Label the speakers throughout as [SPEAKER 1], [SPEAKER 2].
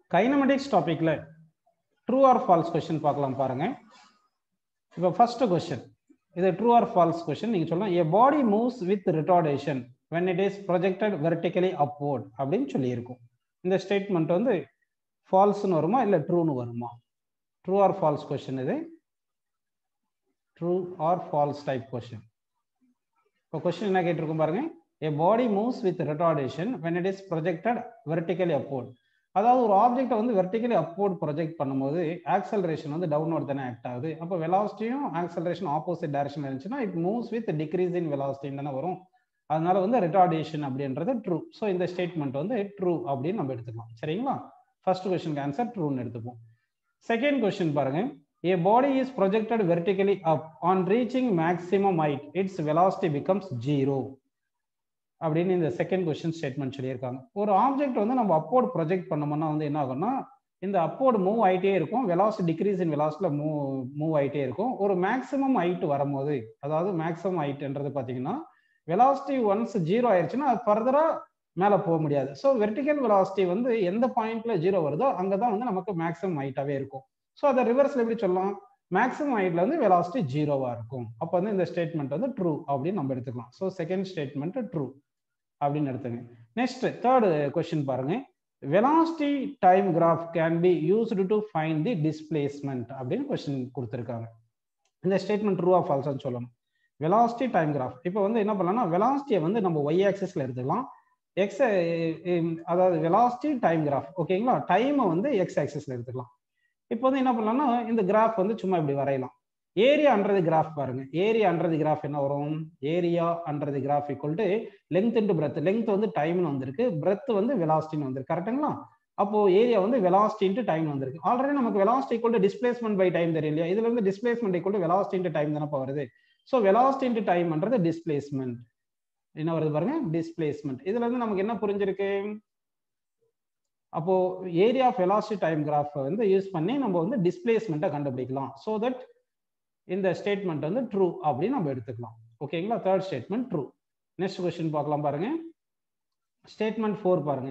[SPEAKER 1] Kinematics டாபிக்ல true or false question பார்க்கலாம் பாருங்க இப்போ ஃபர்ஸ்ட் கொஸ்டின் இது ட்ரூ ஆர் ஃபால்ஸ் கொஸ்டின் நீங்க சொல்லலாம் a body moves with retardation when it is projected vertically upward அப்படின்னு சொல்லியிருக்கும் இந்த ஸ்டேட்மெண்ட் வந்து ஃபால்ஸ்னு வருமா இல்லை ட்ரூன்னு வருமா ட்ரூ ஆர் ஃபால்ஸ் கொஸ்டின் இது true or false type question இப்போ கொஸ்டின் என்ன கேட்டிருக்கும் பாருங்க a body moves with retardation when it is projected vertically upward அதாவது ஒரு ஆப்ஜெக்டை வந்து வெர்டிகலி அப்வோர்ட் ப்ரொஜெக்ட் பண்ணும்போது ஆக்சலரேஷன் வந்து டவுன்வர்ட் தானே ஆக்ட் ஆகுது அப்போ வெலாசிட்டியும் ஆக்சலரேஷன் ஆப்போசிட் டைரக்ஷன் இருந்துச்சுன்னா it moves with decrease in வெலாசிட்டின்னு தானே வரும் அதனால வந்து ரிட்டார்டேஷன் அப்படின்றது ட்ரூ ஸோ இந்த ஸ்டேட்மெண்ட் வந்து ட்ரூ அப்படின்னு நம்ம எடுத்துக்கலாம் சரிங்களா ஃபர்ஸ்ட் கொஸ்டினுக்கு ஆன்சர் ட்ரூன்னு எடுத்துப்போம் செகண்ட் கொஸ்டின் பாருங்க A body is projected vertically up. On reaching maximum height, its velocity becomes zero. அப்படின்னு இந்த செகண்ட் கொஸ்டின் ஸ்டேட்மெண்ட் சொல்லியிருக்காங்க ஒரு ஆப்ஜெக்ட் வந்து நம்ம அப்போர்டு ப்ரொஜெக்ட் பண்ணோம்னா வந்து என்ன ஆகும்னா இந்த அப்போர்டு மூவ் ஆகிட்டே இருக்கும் வெலாசிட்டி டிக்ரீஸ் இன் வெலாசிட்டியில் மூவ் மூவ் ஆகிட்டே இருக்கும் ஒரு மேக்ஸிமம் ஹைட் வரும்போது அதாவது மேக்ஸிமம் ஹைட்ன்றது பார்த்தீங்கன்னா வெலாசிட்டி ஒன்ஸ் ஜீரோ ஆயிடுச்சுன்னா அது ஃபர்தராக மேலே போக முடியாது ஸோ வெர்டிக்கல் வெலாசிட்டி வந்து எந்த பாயிண்ட்ல ஜீரோ வருதோ அங்கே தான் வந்து நமக்கு மேக்ஸிமம் ஹைட்டாகவே இருக்கும் ஸோ அதை ரிவர்ஸ்ல எப்படி சொல்லலாம் மேக்ஸிமம் ஹைட்ல வந்து வெலாசிட்டி ஜீரோவா இருக்கும் அப்போ வந்து இந்த ஸ்டேட்மெண்ட் வந்து ட்ரூ அப்படின்னு நம்ம எடுத்துக்கலாம் ஸோ செகண்ட் ஸ்டேட்மெண்ட் ட்ரூ அப்படின்னு எடுத்துங்க நெக்ஸ்ட் தேர்டு கொஸ்டின் பாருங்க velocity time graph can be used to find the displacement அப்படின்னு கொஸ்டின் கொடுத்துருக்காங்க இந்த ஸ்டேட்மெண்ட் ட்ரூ ஆஃப் ஃபால்ஸ்னு சொல்லணும் வெலாசிட்டி டைம் கிராஃப் இப்போ வந்து என்ன பண்ணலாம்னா வெலாசிட்டியை வந்து நம்ம ஒய் ஆக்சிஸ்ல எடுத்துக்கலாம் எக்ஸ் அதாவது வெலாசிட்டி டைம் கிராஃப் ஓகேங்களா டைமை வந்து எக்ஸ் ஆக்சிஸ்ல எடுத்துக்கலாம் இப்போ வந்து என்ன பண்ணலாம்னா இந்த கிராஃப் வந்து சும்மா இப்படி வரையலாம் ஏரியா அன்றது கிராஃப் பாருங்க ஏரியா அன்றது கிராஃப் என்ன வரும் ஏரியா அன்றது graph equal to length into breadth length வந்து டைம்னு வந்திருக்கு பிரெத் வந்து வெலாசிட்டின்னு வந்திருக்கு கரெக்டுங்களா அப்போ ஏரியா வந்து வெலாசிட்டி இன்ட்டு டைம் வந்திருக்கு ஆல்ரெடி நமக்கு velocity equal to displacement by time தெரியும் இல்லையா இதுல இருந்து displacement equal to velocity into time தானே வருது ஸோ வெலாசிட்டி இன்ட்டு டைம்ன்றது டிஸ்பிளேஸ்மெண்ட் என்ன வருது பாருங்க டிஸ்பிளேஸ்மெண்ட் இதுல இருந்து நமக்கு என்ன புரிஞ்சிருக்கு அப்போ area of velocity time graph வந்து யூஸ் பண்ணி நம்ம வந்து டிஸ்பிளேஸ்மெண்ட்டை கண்டுபிடிக்கலாம் ஸோ தட் இந்த ஸ்டேட்மெண்ட் வந்து ட்ரூ அப்படின்னு நம்ம எடுத்துக்கலாம் ஓகேங்களா third statement true next question பார்க்கலாம் பாருங்க ஸ்டேட்மெண்ட் ஃபோர் பாருங்க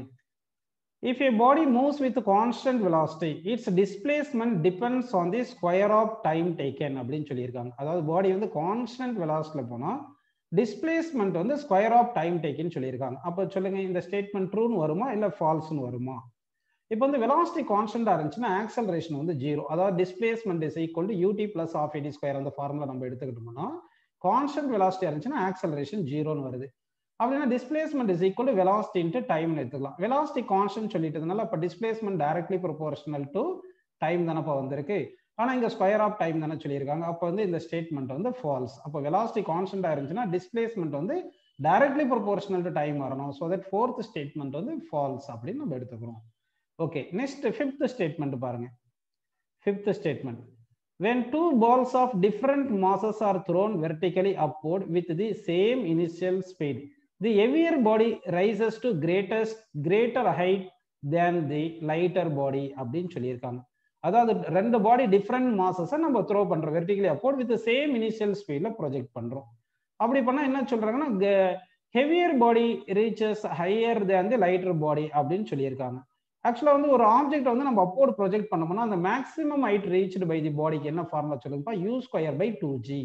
[SPEAKER 1] if a body moves with constant velocity its displacement depends on the square of time taken அப்படின்னு சொல்லியிருக்காங்க அதாவது பாடி வந்து கான்ஸ்டன்ட் வெலாசிட்டியில் போனால் டிஸ்பிளேஸ்மெண்ட் வந்து ஸ்கொயர் ஆஃப் டைம் டேக்குன்னு சொல்லியிருக்காங்க அப்போ சொல்லுங்க இந்த ஸ்டேட்மெண்ட் ட்ரூன்னு வருமா இல்லை ஃபால்ஸ்னு வருமா இப்போ வந்து வெலாசிட்டி கான்ஸ்டன்டா இருந்துச்சுன்னா ஆக்சலரேஷன் வந்து ஜீரோ அதாவது displacement is equal to u t plus half a t square அந்த ஃபார்முலா நம்ம எடுத்துக்கிட்டோம்னா கான்ஸ்டன்ட் வெலாசிட்டி இருந்துச்சுன்னா ஆக்சலரேஷன் ஜீரோன்னு வருது அப்படின்னா displacement is equal to velocity into டைம்னு எடுத்துக்கலாம் வெலாசிட்டி கான்ஸ்டன்ட் சொல்லிட்டதுனால இப்போ displacement directly proportional to time தானப்பா வந்திருக்கு ஆனால் இங்கே ஸ்கொயர் ஆஃப் டைம் தானே சொல்லியிருக்காங்க அப்போ வந்து இந்த ஸ்டேட்மெண்ட் வந்து ஃபால்ஸ் அப்போ வெலாசிட்டி கான்ஸ்டன்டாக இருந்துச்சுன்னா டிஸ்பிளேஸ்மெண்ட் வந்து டைரக்ட்லி ப்ரொபோர்ஷனல் டு டைம் வரணும் ஸோ தட் ஃபோர்த் ஸ்டேட்மெண்ட் வந்து ஃபால்ஸ் அப்படின்னு நம்ம எடுத்துக்கிறோம் ஓகே நெக்ஸ்ட் ஃபிஃப்த் ஸ்டேட்மெண்ட் பாருங்க fifth statement when two balls of different masses are thrown vertically upward with the same initial speed the heavier body rises to greatest greater height than the lighter body அப்படின்னு சொல்லியிருக்காங்க அதாவது ரெண்டு பாடி different மாசஸை நம்ம throw பண்றோம் vertically upward with same initial ஸ்பீட்ல project பண்றோம் அப்படி பண்ணா என்ன சொல்றாங்கன்னா heavier body reaches higher than the lighter body அப்படின்னு சொல்லியிருக்காங்க ஆக்சுவலா வந்து ஒரு ஆப்ஜெக்ட் வந்து நம்ம அப்போர்ட் ப்ரொஜெக்ட் பண்ணோம்னா அந்த maximum height reached by the பாடிக்கு என்ன ஃபார்முலா சொல்லுங்கப்பா u square by two g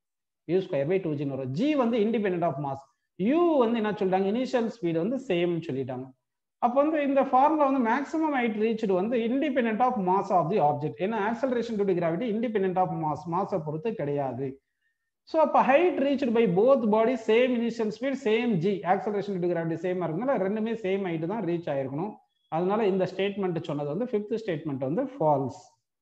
[SPEAKER 1] u square by two ஜின்னு வரும் ஜி வந்து இண்டிபெண்ட் ஆஃப் மாஸ் யூ வந்து என்ன சொல்றாங்க இனிஷியல் ஸ்பீடு வந்து சேம் சொல்லிட்டாங்க அப்போ வந்து இந்த ஃபார்முலா வந்து மேக்ஸிமம் ஹைட் ரீச்டு வந்து independent of mass of the object ஏன்னா acceleration due gravity independent of mass மாஸை பொறுத்து கிடையாது ஸோ அப்போ height reached by both body same initial speed same G acceleration due gravity சேமாக இருக்கனால ரெண்டுமே சேம் ஹைட் தான் ரீச் ஆயிருக்கணும் அதனால இந்த ஸ்டேட்மெண்ட் சொன்னது வந்து ஃபிஃப்த் ஸ்டேட்மெண்ட் வந்து ஃபால்ஸ்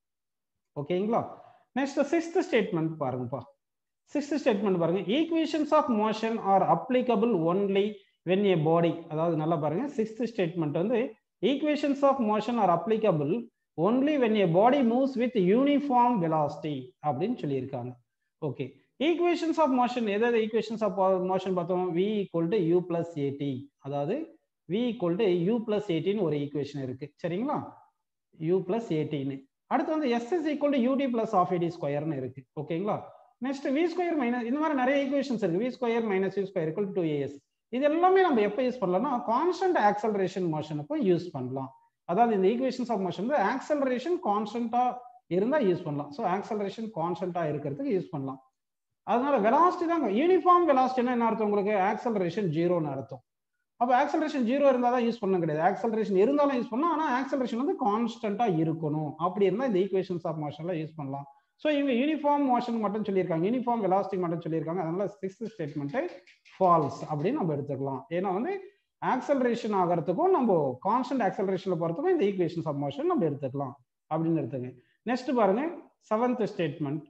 [SPEAKER 1] ஓகேங்களா நெக்ஸ்ட் சிக்ஸ்த் ஸ்டேட்மெண்ட் பாருங்கப்பா சிக்ஸ்த் ஸ்டேட்மெண்ட் பாருங்க equations of motion are applicable only when a body அதாவது நல்லா பாருங்க சிக்ஸ்த் ஸ்டேட்மெண்ட் வந்து equations of motion are applicable only when a body moves with uniform velocity அப்படின்னு சொல்லியிருக்காங்க ஓகே ஈக்குவேஷன்ஸ் ஆஃப் மோஷன் எதாவது equations of motion பார்த்தோம் v equal to u plus a t அதாவது v equal to u plus எயிட்டின்னு ஒரு equation இருக்கு சரிங்களா u plus எயிட்டின்னு அடுத்து வந்து s is equal to u t plus half a t ஸ்கொயர்னு இருக்கு ஓகேங்களா நெக்ஸ்ட் வி ஸ்கொயர் மைனஸ் இந்த மாதிரி நிறைய ஈக்குவேஷன்ஸ் இருக்கு v square minus u square equal to a s இது எல்லாமே நம்ம எப்போ யூஸ் பண்ணலாம்னா கான்ஸ்டன்ட் ஆக்சலரேஷன் மோஷனுக்கும் யூஸ் பண்ணலாம் அதாவது இந்த ஈக்குவேஷன்ஸ் ஆஃப் மோஷன் வந்து ஆக்சலரேஷன் கான்ஸ்டன்டா இருந்தா யூஸ் பண்ணலாம் ஸோ ஆக்சலரேஷன் கான்ஸ்டன்டா இருக்கிறதுக்கு யூஸ் பண்ணலாம் அதனால வெலாசிட்டி தான் யூனிஃபார்ம் வெலாசிட்டினா என்ன அர்த்தம் உங்களுக்கு ஆக்சலரேஷன் ஜீரோன்னு அர்த்தம் அப்போ ஆக்சலரேஷன் ஜீரோ இருந்தால் தான் யூஸ் பண்ண கிடையாது ஆக்சலரேஷன் இருந்தாலும் யூஸ் பண்ணலாம் ஆனால் ஆக்சலரேஷன் வந்து கான்ஸ்டன்டா இருக்கணும் அப்படி இருந்தால் இந்த ஈக்குவேஷன்ஸ் ஆஃப் மோஷன்ல யூஸ் பண்ணலாம் ஸோ இவங்க யூனிஃபார்ம் மோஷன் மட்டும் சொல்லியிருக்காங்க யூனிஃபார்ம் வெலாசிட்டி மட்டும் சொல்லியிருக்காங்க அதனால சிக்ஸ்த் ஸ்டேட்மெண்ட்டு ஃபால்ஸ் அப்படின்னு நம்ம எடுத்துக்கலாம் ஏன்னா வந்து ஆக்சலரேஷன் ஆகிறதுக்கும் நம்ம கான்ஸ்டன்ட் ஆக்சலரேஷன்ல போகிறதுக்கும் இந்த ஈக்குவேஷன்ஸ் ஆஃப் மோஷன் நம்ம எடுத்துக்கலாம் அப்படின்னு எடுத்துங்க நெக்ஸ்ட் பாருங்க seventh statement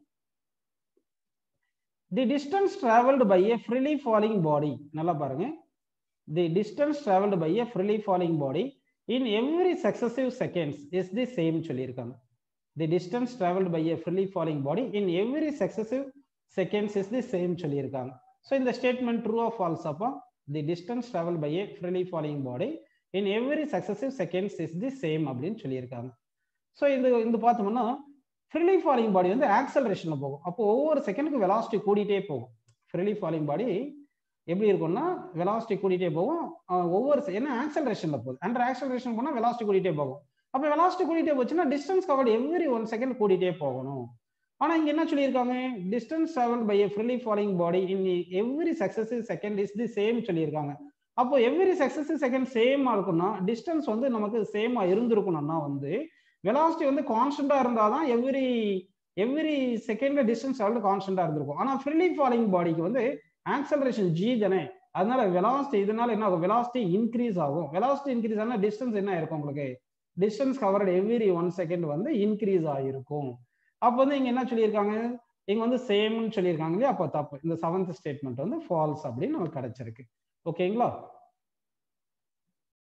[SPEAKER 1] the distance travelled by a freely falling body நல்லா பாருங்க the distance travelled by a freely falling body in every successive seconds is the same சொல்லியிருக்காங்க the distance travelled by a freely falling body in every successive seconds is the same சொல்லியிருக்காங்க so இந்த statement true of false அப்போ the distance travel by a freely falling body in every successive seconds is the same அப்படின்னு சொல்லியிருக்காங்க so இந்த இந்த பார்த்தோம்னா freely falling பாடி வந்து ஆக்சலரேஷன்ல போகும் அப்போ ஒவ்வொரு செகண்டுக்கு வெலாசிட்டி கூடிட்டே போகும் ஃப்ரீலி ஃபாலிங் பாடி எப்படி இருக்கும்னா வெலாசிட்டி கூடிட்டே போகும் ஒவ்வொரு என்ன ஆக்சலரேஷன்ல போகுது அண்டர் ஆக்சலரேஷன் போனால் வெலாசிட்டி கூடிட்டே போகும் அப்போ வெலாசிட்டி கூடிட்டே போச்சுன்னா distance covered every one second கூடிட்டே போகணும் ஆனா இங்க என்ன சொல்லியிருக்காங்க distance travel by a freely falling body in every successive second is the same சொல்லியிருக்காங்க அப்போ எவ்ரி சக்சசிவ் செகண்ட் சேமா இருக்கும்னா டிஸ்டன்ஸ் வந்து நமக்கு சேமா இருந்திருக்கணும்னா வந்து வெலாசிட்டி வந்து கான்ஸ்டன்டா இருந்தாதான் எவ்ரி எவ்ரி செகண்ட் டிஸ்டன்ஸ் வந்து கான்ஸ்டன்டா இருந்திருக்கும் ஆனா ஃப்ரீலி ஃபாலிங் பாடிக்கு வந்து ஆக்சலரேஷன் ஜி தானே அதனால வெலாசிட்டி இதனால என்ன ஆகும் வெலாசிட்டி இன்க்ரீஸ் ஆகும் வெலாசிட்டி இன்க்ரீஸ் ஆனா டிஸ்டன்ஸ் என்ன இருக்கும் உங்களுக்கு distance covered every one second வந்து இன்க்ரீஸ் ஆகிருக்கும் அப்போ வந்து இங்க என்ன சொல்லியிருக்காங்க இங்க வந்து சேம்னு சொல்லியிருக்காங்க இல்லையா அப்போ தப்பு இந்த செவன்த் ஸ்டேட்மெண்ட் வந்து ஃபால்ஸ் அப்படின்னு நமக்கு கிடைச்சிருக்கு ஓகேங்களா